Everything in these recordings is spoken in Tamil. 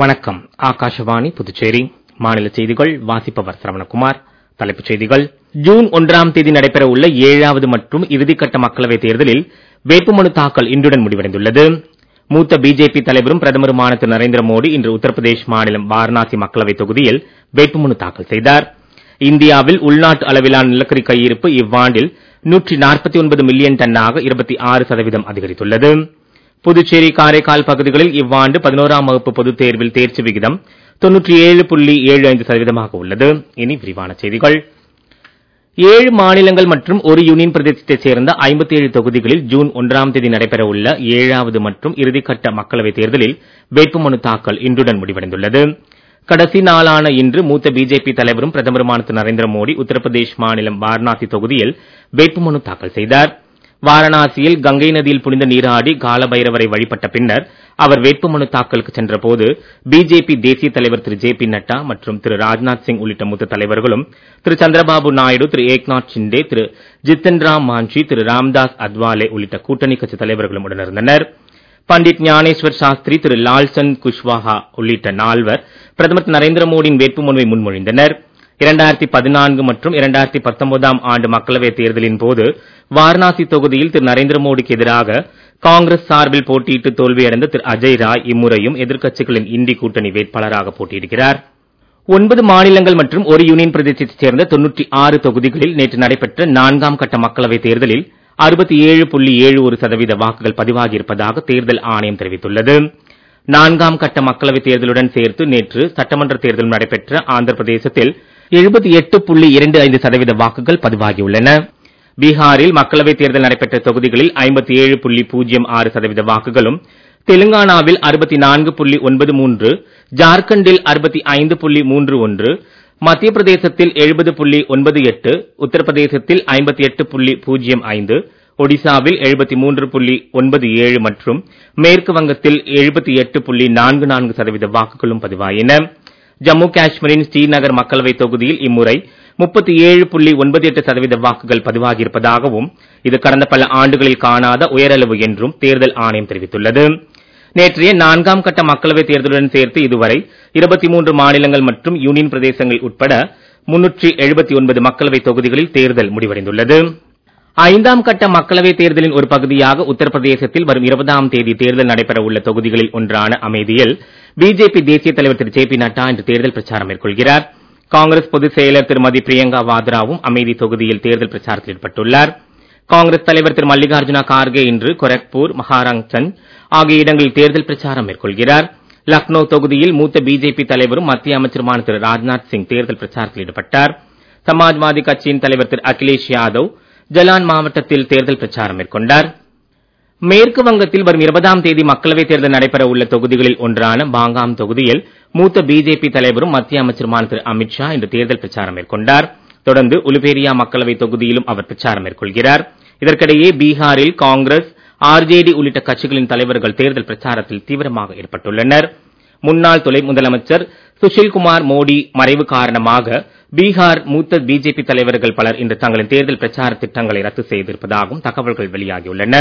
வணக்கம் ஆகாஷவாணி புதுச்சேரி மாநில செய்திகள் வாசிப்பவர் சரவணகுமார் தலைப்புச் செய்திகள் ஜூன் ஒன்றாம் தேதி நடைபெற உள்ள ஏழாவது மற்றும் இறுதிக்கட்ட மக்களவைத் தேர்தலில் வேட்புமனு தாக்கல் இன்றுடன் முடிவடைந்துள்ளது மூத்த பிஜேபி தலைவரும் பிரதமருமான திரு நரேந்திர மோடி இன்று உத்தரப்பிரதேஷ் மாநிலம் வாரணாசி மக்களவைத் தொகுதியில் வேட்புமனு தாக்கல் செய்தார் இந்தியாவில் உள்நாட்டு அளவிலான நிலக்கரி கையிருப்பு இவ்வாண்டில் 149 மில்லியன் டன்னாக 26 சதவீதம் அதிகரித்துள்ளது புதுச்சேரி காரைக்கால் பகுதிகளில் இவ்வாண்டு பதினோராம் வகுப்பு பொதுத் தேர்வில் தேர்ச்சி விகிதம் 97.75 சதவீதமாக உள்ளது இனி விரிவான செய்திகள் ஏழு மாநிலங்கள் மற்றும் ஒரு யூனியன் பிரதேசத்தைச் சேர்ந்த 57 தொகுதிகளில் ஜூன் ஒன்றாம் தேதி நடைபெற உள்ள ஏழாவது மற்றும் இறுதிக்கட்ட மக்களவைத் தேர்தலில் வேட்புமனு தாக்கல் இன்றுடன் முடிவடைந்துள்ளது கடைசி நாளான இன்று மூத்த பிஜேபி தலைவரும் பிரதமருமான திரு நரேந்திர மோடி உத்தரப்பிரதேஷ் மாநிலம் வாரணாசி தொகுதியில் வேட்புமனு தாக்கல் செய்தார் வாரணாசியில் கங்கை நதியில் புனித நீராடி காலபைரவரை வழிபட்ட பின்னர் அவர் வேட்புமனு தாக்கலுக்கு சென்றபோது பிஜேபி தேசிய தலைவர் திரு ஜே பி நட்டா மற்றும் திரு ராஜ்நாத் சிங் உள்ளிட்ட மூத்த தலைவர்களும் திரு சந்திரபாபு நாயுடு திரு ஏக்நாத் ஷிண்டே திரு ஜித்தன் ராம் மாஞ்சி திரு ராம்தாஸ் அத்வாலே உள்ளிட்ட கூட்டணி கட்சி தலைவர்களும் உடனிருந்தனர் பண்டிட் ஞானேஸ்வர் சாஸ்திரி திரு லால்சந்த் குஷ்வாஹா உள்ளிட்ட நால்வர் பிரதமர் திரு நரேந்திர மோடியின் வேட்புமனுவை முன்மொழிந்தனர் இரண்டாயிரத்தி பதினான்கு மற்றும் இரண்டாயிரத்தி பத்தொன்பதாம் ஆண்டு மக்களவைத் தேர்தலின் போது வாரணாசி தொகுதியில் திரு நரேந்திர மோடிக்கு எதிராக காங்கிரஸ் சார்பில் போட்டியிட்டு தோல்வியடைந்த திரு அஜய் ராய் இம்முறையும் எதிர்க்கட்சிகளின் இந்தி கூட்டணி வேட்பாளராக போட்டியிடுகிறார் ஒன்பது மாநிலங்கள் மற்றும் ஒரு யூனியன் பிரதேசத்தைச் சேர்ந்த 96 தொகுதிகளில் நேற்று நடைபெற்ற நான்காம் கட்ட மக்களவைத் தேர்தலில் 67.71 சதவீத வாக்குகள் பதிவாகியிருப்பதாக தேர்தல் ஆணையம் தெரிவித்துள்ளது நான்காம் கட்ட மக்களவைத் தேர்தலுடன் சேர்த்து நேற்று சட்டமன்ற தேர்தலும் நடைபெற்ற ஆந்திர பிரதேசத்தில் 78.25 சதவீத வாக்குகள் பதிவாகியுள்ளன பீகாரில் மக்களவைத் தேர்தல் நடைபெற்ற தொகுதிகளில் 57.06 சதவீத வாக்குகளும் தெலுங்கானாவில் 64.93 ஜார்க்கண்டில் 65.31 மத்திய பிரதேசத்தில் 70.98 உத்தரப்பிரதேசத்தில் 58.05 ஒடிசாவில் 73.97 மற்றும் மேற்கு வங்கத்தில் 78.44 சதவீத வாக்குகளும் பதிவாயின ஜம்மு காஷ்மீரின் ஸ்ரீநகர் மக்களவைத் தொகுதியில் இம்முறை 37.98 சதவீத வாக்குகள் பதிவாகியிருப்பதாகவும் இது கடந்த பல ஆண்டுகளில் காணாத உயரளவு என்றும் தேர்தல் ஆணையம் தெரிவித்துள்ளது நேற்றைய நான்காம் கட்ட மக்களவைத் தேர்தலுடன் சேர்த்து இதுவரை 23 மாநிலங்கள் மற்றும் யூனியன் பிரதேசங்கள் உட்பட 379 மக்களவைத் தொகுதிகளில் தேர்தல் முடிவடைந்துள்ளது ஐந்தாம் கட்ட மக்களவைத் தேர்தலின் ஒரு பகுதியாக உத்தரப்பிரதேசத்தில் வரும் இருபதாம் தேதி தேர்தல் நடைபெற உள்ள தொகுதிகளில் ஒன்றான அமேதியில் பிஜேபி தேசிய தலைவர் திரு ஜே பி நட்டா இன்று தேர்தல் பிரச்சாரம் மேற்கொள்கிறார் காங்கிரஸ் பொதுச் செயலர் திருமதி பிரியங்கா வாத்ராவும் அமேதி தொகுதியில் தேர்தல் பிரச்சாரத்தில் ஈடுபட்டுள்ளார் காங்கிரஸ் தலைவர் திரு மல்லிகார்ஜுன கார்கே இன்று கொரக்பூர் மகாராங்சன் ஆகிய இடங்களில் தேர்தல் பிரச்சாரம் மேற்கொள்கிறார் லக்னோ தொகுதியில் மூத்த பிஜேபி தலைவரும் மத்திய அமைச்சருமான திரு ராஜ்நாத் சிங் தேர்தல் பிரச்சாரத்தில் ஈடுபட்டார் சமாஜ்வாதி கட்சியின் தலைவர் திரு அகிலேஷ் யாதவ் ஜலான் மாவட்டத்தில் தேர்தல் பிரச்சாரம் மேற்கொண்டார் மேற்கு வங்கத்தில் வரும் இருபதாம் தேதி மக்களவைத் தேர்தல் நடைபெற உள்ள தொகுதிகளில் ஒன்றான பாங்காம் தொகுதியில் மூத்த பிஜேபி தலைவரும் மத்திய அமைச்சருமான திரு அமித்ஷா இன்று தேர்தல் பிரச்சாரம் மேற்கொண்டார் தொடர்ந்து உலுபேரியா மக்களவைத் தொகுதியிலும் அவர் பிரச்சாரம் மேற்கொள்கிறார் இதற்கிடையே பீகாரில் காங்கிரஸ் ஆர்ஜேடி உள்ளிட்ட கட்சிகளின் தலைவர்கள் தேர்தல் பிரச்சாரத்தில் தீவிரமாக ஈடுபட்டுள்ளனர் முன்னாள் துணை முதலமைச்சர் சுஷில்குமார் மோடி மறைவு காரணமாக பீகார் மூத்த பிஜேபி தலைவர்கள் பலர் இன்று தங்களின் தேர்தல் பிரச்சார திட்டங்களை ரத்து செய்திருப்பதாகவும் தகவல்கள் வெளியாகியுள்ளன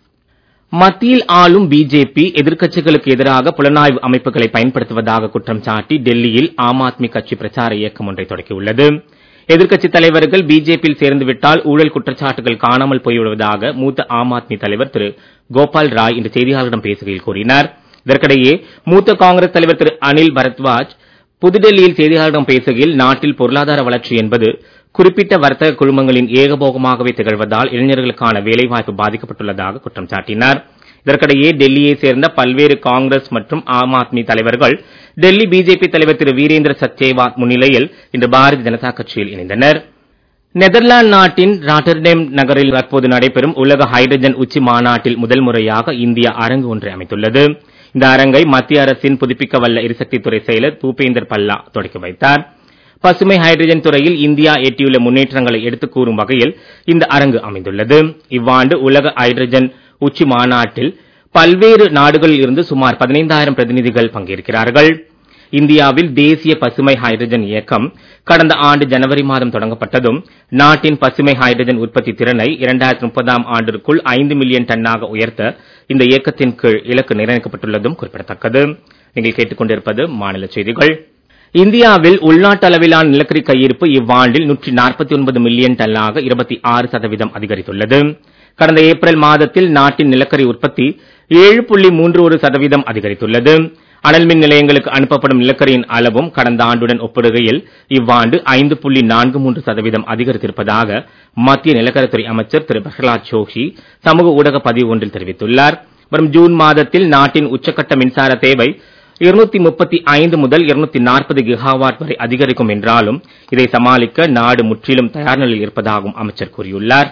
மத்தியில் ஆளும் பிஜேபி எதிர்க்கட்சிகளுக்கு எதிராக புலனாய்வு அமைப்புகளை பயன்படுத்துவதாக குற்றம் சாட்டி டெல்லியில் ஆம் ஆத்மி கட்சி பிரச்சார இயக்கம் ஒன்றை தொடக்கியுள்ளது எதிர்க்கட்சித் தலைவர்கள் பிஜேபியில் சேர்ந்துவிட்டால் ஊழல் குற்றச்சாட்டுகள் காணாமல் போய்விடுவதாக மூத்த ஆம் ஆத்மி தலைவர் திரு கோபால் ராய் இன்று செய்தியாளர்களிடம் பேசுகையில் கூறினார் இதற்கிடையே மூத்த காங்கிரஸ் தலைவர் திரு அனில் பரத்வாஜ் புதுடெல்லியில் செய்தியாளர்களிடம் பேசுகையில் நாட்டில் பொருளாதார வளர்ச்சி என்பது குறிப்பிட்ட வர்த்தக குழுமங்களின் ஏகபோகமாகவே திகழ்வதால் இளைஞர்களுக்கான வேலைவாய்ப்பு பாதிக்கப்பட்டுள்ளதாக குற்றம் சாட்டினார் இதற்கிடையே டெல்லியை சேர்ந்த பல்வேறு காங்கிரஸ் மற்றும் ஆம் ஆத்மி தலைவர்கள் டெல்லி பிஜேபி தலைவர் திரு வீரேந்திர சச்சேவாத் முன்னிலையில் இன்று பாரதிய ஜனதா கட்சியில் இணைந்தனர் நெதர்லாந்து நாட்டின் ராட்டர்டேம் நகரில் தற்போது நடைபெறும் உலக ஹைட்ரஜன் உச்சி மாநாட்டில் முதல் முறையாக இந்தியா அரங்கு ஒன்றை அமைத்துள்ளது இந்த அரங்கை மத்திய அரசின் புதுப்பிக்கவல்ல எரிசக்தித்துறை செயலர் பூபேந்தர் பல்லா தொடக்கி வைத்தார் பசுமை ஹைட்ரஜன் துறையில் இந்தியா எட்டியுள்ள முன்னேற்றங்களை எடுத்துக் கூறும் வகையில் இந்த அரங்கு அமைந்துள்ளது இவ்வாண்டு உலக ஹைட்ரஜன் உச்சி மாநாட்டில் பல்வேறு நாடுகளில் இருந்து சுமார் பதினைந்தாயிரம் பிரதிநிதிகள் பங்கேற்கிறார்கள் இந்தியாவில் தேசிய பசுமை ஹைட்ரஜன் இயக்கம் கடந்த ஆண்டு ஜனவரி மாதம் தொடங்கப்பட்டதும் நாட்டின் பசுமை ஹைட்ரஜன் உற்பத்தி திறனை இரண்டாயிரத்தி முப்பதாம் ஆண்டிற்குள் ஐந்து மில்லியன் டன்னாக உயர்த்த இந்த இயக்கத்தின் கீழ் இலக்கு நிர்ணயிக்கப்பட்டுள்ளதும் குறிப்பிடத்தக்கது நீங்கள் கேட்டுக்கொண்டிருப்பது மாநில செய்திகள் இந்தியாவில் உள்நாட்டு அளவிலான நிலக்கரி கையிருப்பு இவ்வாண்டில் நூற்றி நாற்பத்தி ஒன்பது மில்லியன் டன்னாக இருபத்தி ஆறு சதவீதம் அதிகரித்துள்ளது கடந்த ஏப்ரல் மாதத்தில் நாட்டின் நிலக்கரி உற்பத்தி ஏழு புள்ளி மூன்று ஒரு சதவீதம் அதிகரித்துள்ளது அனல் மின் நிலையங்களுக்கு அனுப்பப்படும் நிலக்கரியின் அளவும் கடந்த ஆண்டுடன் ஒப்பிடுகையில் இவ்வாண்டு ஐந்து புள்ளி நான்கு மூன்று சதவீதம் அதிகரித்திருப்பதாக மத்திய நிலக்கரித்துறை அமைச்சர் திரு பிரகலாத் ஜோஷி சமூக ஊடக பதிவு ஒன்றில் தெரிவித்துள்ளார் வரும் ஜூன் மாதத்தில் நாட்டின் உச்சக்கட்ட மின்சார தேவை இருநூத்தி முப்பத்தி ஐந்து முதல் இருநூத்தி நாற்பது கிகாவாட் வரை அதிகரிக்கும் என்றாலும் இதை சமாளிக்க நாடு முற்றிலும் தயார் நிலையில் இருப்பதாகவும் அமைச்சர் கூறியுள்ளார்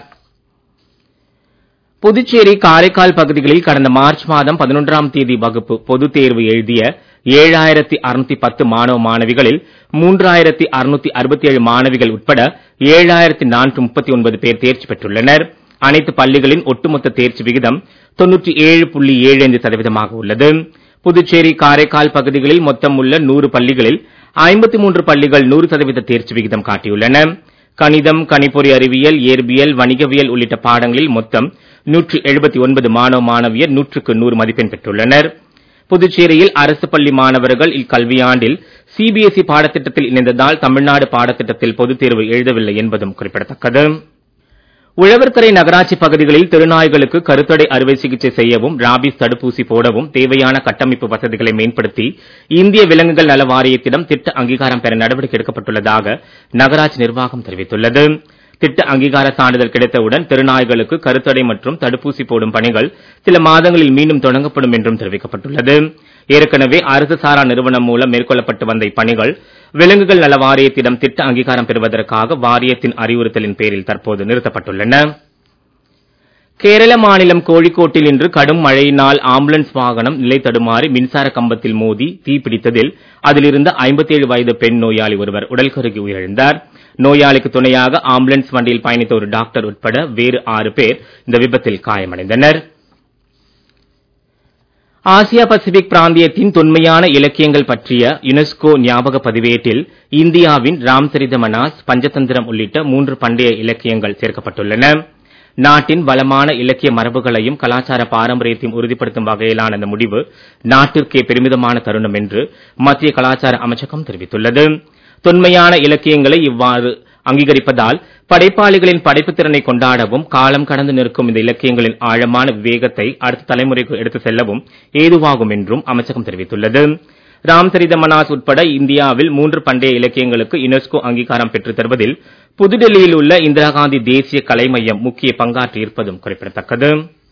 புதுச்சேரி காரைக்கால் பகுதிகளில் கடந்த மார்ச் மாதம் பதினொன்றாம் தேதி வகுப்பு பொதுத் தேர்வு எழுதிய ஏழாயிரத்தி அறுநூத்தி பத்து மாணவ மாணவிகளில் மூன்றாயிரத்தி அறுநூத்தி அறுபத்தி ஏழு மாணவிகள் உட்பட ஏழாயிரத்தி நானூற்று முப்பத்தி ஒன்பது பேர் தேர்ச்சி பெற்றுள்ளனர் அனைத்து பள்ளிகளின் ஒட்டுமொத்த தேர்ச்சி விகிதம் தொன்னூற்றி ஏழு புள்ளி ஏழு ஐந்து சதவீதமாக உள்ளது புதுச்சேரி காரைக்கால் பகுதிகளில் மொத்தம் உள்ள நூறு பள்ளிகளில் ஐம்பத்தி மூன்று பள்ளிகள் நூறு சதவீத தேர்ச்சி விகிதம் காட்டியுள்ளன கணிதம் கணிப்பொறி அறிவியல் இயற்பியல் வணிகவியல் உள்ளிட்ட பாடங்களில் மொத்தம் நூற்றி எழுபத்தி ஒன்பது மாணவ மாணவியர் நூற்றுக்கு நூறு மதிப்பெண் பெற்றுள்ளனர் புதுச்சேரியில் அரசு பள்ளி மாணவர்கள் இக்கல்வியாண்டில் சிபிஎஸ்இ பாடத்திட்டத்தில் இணைந்ததால் தமிழ்நாடு பாடத்திட்டத்தில் பொதுத் தேர்வு எழுதவில்லை என்பதும் குறிப்பிடத்தக்கது உழவர்கரை நகராட்சி பகுதிகளில் திருநாய்களுக்கு கருத்தடை அறுவை சிகிச்சை செய்யவும் ராபிஸ் தடுப்பூசி போடவும் தேவையான கட்டமைப்பு வசதிகளை மேம்படுத்தி இந்திய விலங்குகள் நல வாரியத்திடம் திட்ட அங்கீகாரம் பெற நடவடிக்கை எடுக்கப்பட்டுள்ளதாக நகராட்சி நிர்வாகம் தெரிவித்துள்ளது திட்ட அங்கீகார சான்றிதழ் கிடைத்தவுடன் திருநாய்களுக்கு கருத்தடை மற்றும் தடுப்பூசி போடும் பணிகள் சில மாதங்களில் மீண்டும் தொடங்கப்படும் என்றும் தெரிவிக்கப்பட்டுள்ளது ஏற்கனவே அரசு சாரா நிறுவனம் மூலம் மேற்கொள்ளப்பட்டு வந்த இப்பணிகள் விலங்குகள் நல வாரியத்திடம் திட்ட அங்கீகாரம் பெறுவதற்காக வாரியத்தின் அறிவுறுத்தலின் பேரில் தற்போது நிறுத்தப்பட்டுள்ளன கேரள மாநிலம் கோழிக்கோட்டில் இன்று கடும் மழையினால் ஆம்புலன்ஸ் வாகனம் நிலை தடுமாறி மின்சார கம்பத்தில் மோதி தீப்பிடித்ததில் அதிலிருந்த 57 வயது பெண் நோயாளி ஒருவர் உடல் கருகி உயிரிழந்தார் நோயாளிக்கு துணையாக ஆம்புலன்ஸ் வண்டியில் பயணித்த ஒரு டாக்டர் உட்பட வேறு ஆறு பேர் இந்த விபத்தில் காயமடைந்தனர் ஆசியா பசிபிக் பிராந்தியத்தின் தொன்மையான இலக்கியங்கள் பற்றிய யுனெஸ்கோ ஞாபக பதிவேட்டில் இந்தியாவின் ராம்சரித மனாஸ் பஞ்சதந்திரம் உள்ளிட்ட மூன்று பண்டைய இலக்கியங்கள் சேர்க்கப்பட்டுள்ளன நாட்டின் வளமான இலக்கிய மரபுகளையும் கலாச்சார பாரம்பரியத்தையும் உறுதிப்படுத்தும் வகையிலான இந்த முடிவு நாட்டிற்கே பெருமிதமான தருணம் என்று மத்திய கலாச்சார அமைச்சகம் தெரிவித்துள்ளது தொன்மையான இலக்கியங்களை இவ்வாறு அங்கீகரிப்பதால் படைப்பாளிகளின் படைப்புத் திறனை கொண்டாடவும் காலம் கடந்து நிற்கும் இந்த இலக்கியங்களின் ஆழமான விவேகத்தை அடுத்த தலைமுறைக்கு எடுத்து செல்லவும் ஏதுவாகும் என்றும் அமைச்சகம் தெரிவித்துள்ளது ராம்சரித மனாஸ் உட்பட இந்தியாவில் மூன்று பண்டைய இலக்கியங்களுக்கு யுனெஸ்கோ அங்கீகாரம் பெற்றுத் தருவதில் புதுடெல்லியில் உள்ள இந்திரா காந்தி தேசிய கலை மையம் முக்கிய பங்காற்றியிருப்பதும் குறிப்பிடத்தக்கது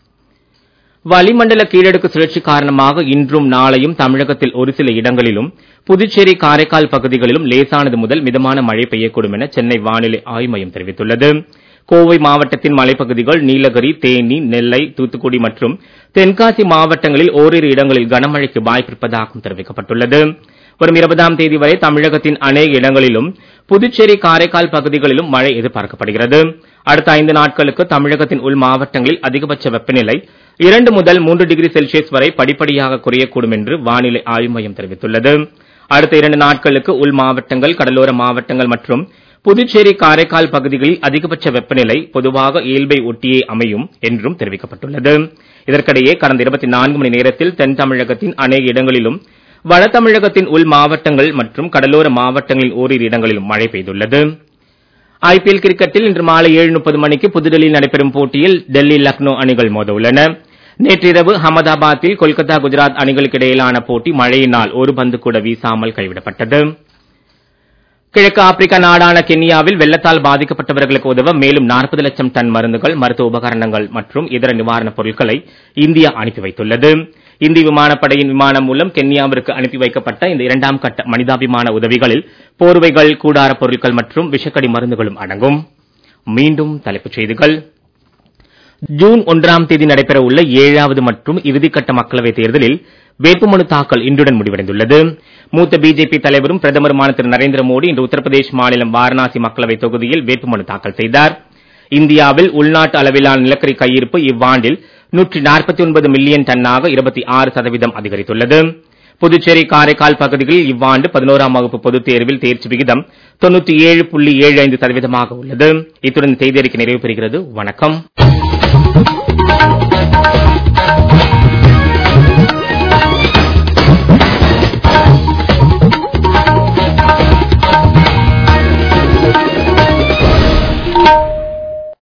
வளிமண்டல கீழடுக்கு சுழற்சி காரணமாக இன்றும் நாளையும் தமிழகத்தில் ஒரு சில இடங்களிலும் புதுச்சேரி காரைக்கால் பகுதிகளிலும் லேசானது முதல் மிதமான மழை பெய்யக்கூடும் என சென்னை வானிலை ஆய்வு மையம் தெரிவித்துள்ளது கோவை மாவட்டத்தின் மலைப்பகுதிகள் நீலகிரி தேனி நெல்லை தூத்துக்குடி மற்றும் தென்காசி மாவட்டங்களில் ஓரிரு இடங்களில் கனமழைக்கு வாய்ப்பிருப்பதாகவும் தெரிவிக்கப்பட்டுள்ளது வரும் இருபதாம் தேதி வரை தமிழகத்தின் அநேக இடங்களிலும் புதுச்சேரி காரைக்கால் பகுதிகளிலும் மழை எதிர்பார்க்கப்படுகிறது அடுத்த ஐந்து நாட்களுக்கு தமிழகத்தின் உள் மாவட்டங்களில் அதிகபட்ச வெப்பநிலை இரண்டு முதல் மூன்று டிகிரி செல்சியஸ் வரை படிப்படியாக குறையக்கூடும் என்று வானிலை ஆய்வு மையம் தெரிவித்துள்ளது அடுத்த இரண்டு நாட்களுக்கு உள் மாவட்டங்கள் கடலோர மாவட்டங்கள் மற்றும் புதுச்சேரி காரைக்கால் பகுதிகளில் அதிகபட்ச வெப்பநிலை பொதுவாக இயல்பை ஒட்டியே அமையும் என்றும் தெரிவிக்கப்பட்டுள்ளது இதற்கிடையே கடந்த இருபத்தி நான்கு மணி நேரத்தில் தென் தமிழகத்தின் அநேக இடங்களிலும் வட தமிழகத்தின் உள் மாவட்டங்கள் மற்றும் கடலோர மாவட்டங்களில் ஓரிரு இடங்களிலும் மழை பெய்துள்ளது ஐபிஎல் கிரிக்கெட்டில் இன்று மாலை ஏழு முப்பது மணிக்கு புதுடெல்லியில் நடைபெறும் போட்டியில் டெல்லி லக்னோ அணிகள் மோத உள்ளன நேற்றிரவு அகமதாபாத்தில் கொல்கத்தா குஜராத் அணிகளுக்கு இடையிலான போட்டி மழையினால் ஒரு பந்து கூட வீசாமல் கைவிடப்பட்டது கிழக்கு ஆப்பிரிக்கா நாடான கென்யாவில் வெள்ளத்தால் பாதிக்கப்பட்டவர்களுக்கு உதவ மேலும் 40 லட்சம் டன் மருந்துகள் மருத்துவ உபகரணங்கள் மற்றும் இதர நிவாரணப் பொருட்களை இந்தியா அனுப்பி வைத்துள்ளது இந்திய விமானப்படையின் விமானம் மூலம் கென்யாவிற்கு அனுப்பி வைக்கப்பட்ட இந்த இரண்டாம் கட்ட மனிதாபிமான உதவிகளில் போர்வைகள் கூடாரப் பொருட்கள் மற்றும் விஷக்கடி மருந்துகளும் அடங்கும் மீண்டும் தலைப்புச் செய்திகள் ஜூன் ஒன்றாம் தேதி நடைபெற உள்ள ஏழாவது மற்றும் இறுதிக்கட்ட மக்களவைத் தேர்தலில் வேட்புமனு தாக்கல் இன்றுடன் முடிவடைந்துள்ளது மூத்த பிஜேபி தலைவரும் பிரதமருமான திரு நரேந்திர மோடி இன்று உத்தரப்பிரதேஷ் மாநிலம் வாரணாசி மக்களவைத் தொகுதியில் வேட்புமனு தாக்கல் செய்தார் இந்தியாவில் உள்நாட்டு அளவிலான நிலக்கரி கையிருப்பு இவ்வாண்டில் நூற்றி நாற்பத்தி ஒன்பது மில்லியன் டன்னாக இருபத்தி ஆறு சதவீதம் அதிகரித்துள்ளது புதுச்சேரி காரைக்கால் பகுதிகளில் இவ்வாண்டு பதினோராம் வகுப்பு பொதுத் தேர்வில் தேர்ச்சி விகிதம் தொண்ணூற்றி ஏழு புள்ளி ஏழு ஐந்து சதவீதமாக உள்ளது இத்துடன் செய்தி அறிக்கை நிறைவு பெறுகிறது வணக்கம்